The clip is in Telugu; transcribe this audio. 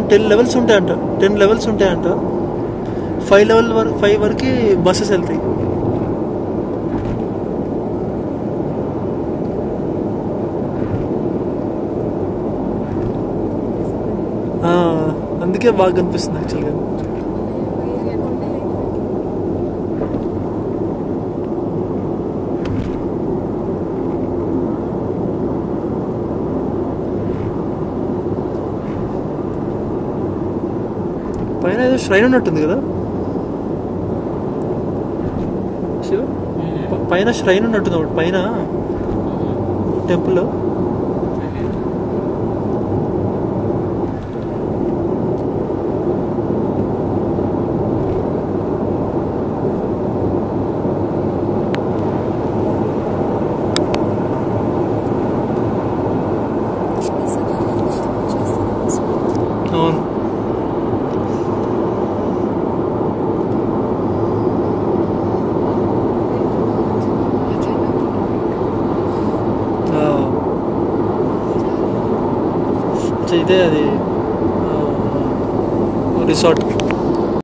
టెన్ లెవెల్స్ ఉంటాయంట టెన్ లెవెల్స్ ఉంటాయంట ఫైవ్ లెవెల్ వరకు ఫైవ్ వరకు బస్సెస్ వెళ్తాయి ఆ, అందుకే బాగా కనిపిస్తుంది యాక్చువల్గా పైన ఏదో ష్రైన్ ఉన్నట్టుంది కదా శివ ప- పైన ష్రైన్ ఉన్నట్టుంది ఒకటి పైన టెంపుల్ అవును ఆ. అచ్చా, ఇదే అది రిసార్ట్